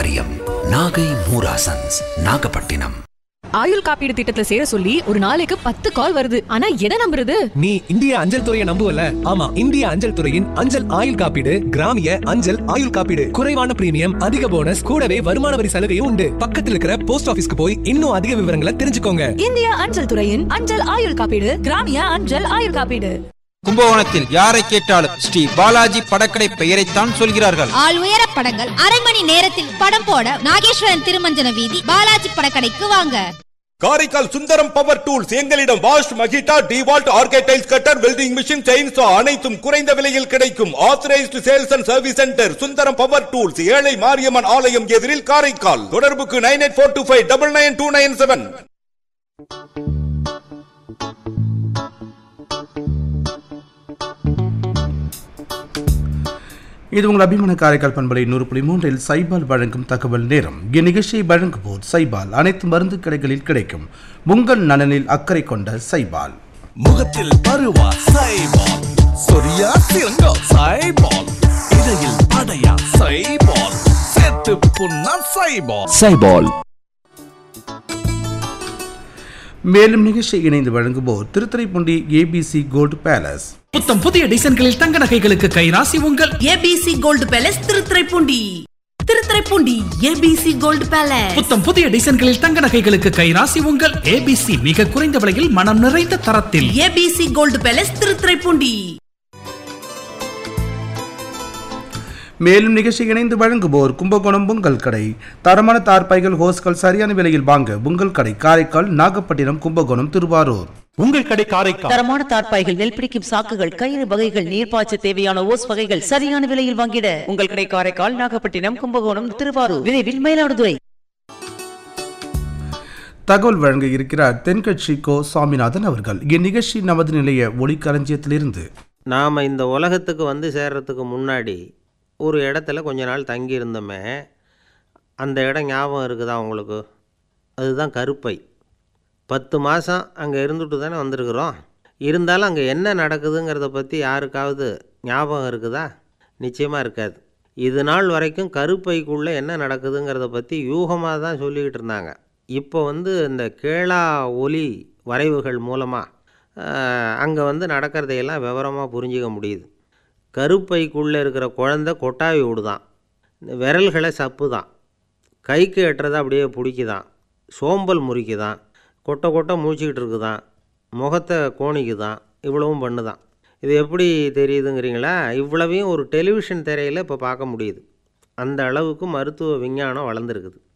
வாரியம் நாகை மூராசன்ஸ் நாகப்பட்டினம் ஆயுள் காப்பீடு திட்டத்துல சேர சொல்லி ஒரு நாளைக்கு பத்து கால் வருது ஆனா எதை நம்புறது நீ இந்திய அஞ்சல் துறையை நம்புவல ஆமா இந்திய அஞ்சல் துறையின் அஞ்சல் ஆயுள் காப்பீடு கிராமிய அஞ்சல் ஆயுள் காப்பீடு குறைவான பிரீமியம் அதிக போனஸ் கூடவே வருமான வரி சலுகையும் உண்டு பக்கத்துல இருக்கிற போஸ்ட் ஆபீஸ்க்கு போய் இன்னும் அதிக விவரங்களை தெரிஞ்சுக்கோங்க இந்திய அஞ்சல் துறையின் அஞ்சல் ஆயுள் காப்பீடு கிராமிய அஞ்சல் ஆயுள் காப்பீடு கும்பகோணத்தில் யாரை கேட்டாலும் ஸ்ரீ பாலாஜி படக்கடை பெயரைத்தான் சொல்கிறார்கள் ஆள் உயர படங்கள் அரை மணி நேரத்தில் படம் போட நாகேஸ்வரன் திருமஞ்சன வீதி பாலாஜி படக்கடைக்கு வாங்க காரைக்கால் சுந்தரம் பவர் டூல்ஸ் எங்களிடம் வாஷ் மகிட்டா டிவால்ட் ஆர்கேடைல்ஸ் கட்டர் வெல்டிங் மிஷின் செயின்சா அனைத்தும் குறைந்த விலையில் கிடைக்கும் authorised sales and service centre Sundaram power tools ஏழை மாரியம்மன் ஆலயம் எதிரில் காரைக்கால் தொடர்புக்கு nine eight four two five double nine two nine seven இது உங்கள் அபிமான காரைக்கால் பண்பலை நூறு புள்ளி மூன்றில் சைபால் வழங்கும் தகவல் நேரம் இந்நிகழ்ச்சியை வழங்குவோர் சைபால் அனைத்து மருந்து கடைகளில் கிடைக்கும் உங்கள் நலனில் அக்கறை கொண்ட சைபால் முகத்தில் பருவா சைபால் சொரியா சிறங்கா சைபால் இடையில் அடையா சைபால் சேர்த்து புண்ணா சைபால் சைபால் மேலும் நிகழ்ச்சியை இணைந்து வழங்குவோர் திருத்துறைப்பூண்டி ஏபிசி கோல்டு பேலஸ் புத்தம் புதிய டிசைன்களில் தங்க நகைகளுக்கு கைராசி உங்கள் ABC gold palace Thiruthuraipoondi Thiruthuraipoondi ABC gold palace புத்தம் புதிய டிசைன்களில் தங்க நகைகளுக்கு கைராசி உங்கள் ஏபிசி மிக குறைந்த விலையில் மனம் நிறைந்த தரத்தில் ஏபிசி கோல்டு பேலஸ் திருத்துறைப்பூண்டி மேலும் நிகழ்ச்சி இணைந்து வழங்குவோர் கும்பகோணம் பொங்கல் கடை தரமான தார்பாய்கள் ஹோஸ்கள் சரியான விலையில் வாங்க பொங்கல் கடை காரைக்கால் நாகப்பட்டினம் கும்பகோணம் திருவாரூர் உங்கள் கடை காரைக்கால் தரமான தார்ப்பாய்கள் நெல் பிடிக்கும் சாக்குகள் கயிறு வகைகள் நீர்ப்பாய்ச்ச தேவையான ஓஸ் வகைகள் சரியான விலையில் வாங்கிட உங்கள் கடை காரைக்கால் நாகப்பட்டினம் கும்பகோணம் திருவாரூர் விரைவில் மயிலாடுதுறை தகவல் வழங்க இருக்கிறார் தென்கட்சி கோ சுவாமிநாதன் அவர்கள் இந்நிகழ்ச்சி நமது நிலைய ஒளிக்களஞ்சியத்திலிருந்து நாம் இந்த உலகத்துக்கு வந்து சேர்றதுக்கு முன்னாடி ஒரு இடத்துல கொஞ்ச நாள் தங்கி இருந்தோமே அந்த இடம் ஞாபகம் இருக்குதா உங்களுக்கு அதுதான் கருப்பை பத்து மாதம் அங்கே இருந்துட்டு தானே வந்திருக்கிறோம் இருந்தாலும் அங்கே என்ன நடக்குதுங்கிறத பற்றி யாருக்காவது ஞாபகம் இருக்குதா நிச்சயமாக இருக்காது இது நாள் வரைக்கும் கருப்பைக்குள்ளே என்ன நடக்குதுங்கிறத பற்றி யூகமாக தான் சொல்லிக்கிட்டு இருந்தாங்க இப்போ வந்து இந்த கேளா ஒலி வரைவுகள் மூலமாக அங்கே வந்து நடக்கிறதையெல்லாம் விவரமாக புரிஞ்சிக்க முடியுது கருப்பைக்குள்ளே இருக்கிற குழந்த கொட்டாவி விடுதான் விரல்களை சப்பு தான் கைக்கு எட்டுறதை அப்படியே பிடிக்குதான் சோம்பல் முறிக்குதான் கொட்டை கொட்டை மூச்சிக்கிட்டு இருக்குதான் முகத்தை கோணிக்குதான் இவ்வளவும் பண்ணுதான் இது எப்படி தெரியுதுங்கிறீங்களா இவ்வளவையும் ஒரு டெலிவிஷன் திரையில் இப்போ பார்க்க முடியுது அந்த அளவுக்கு மருத்துவ விஞ்ஞானம் வளர்ந்துருக்குது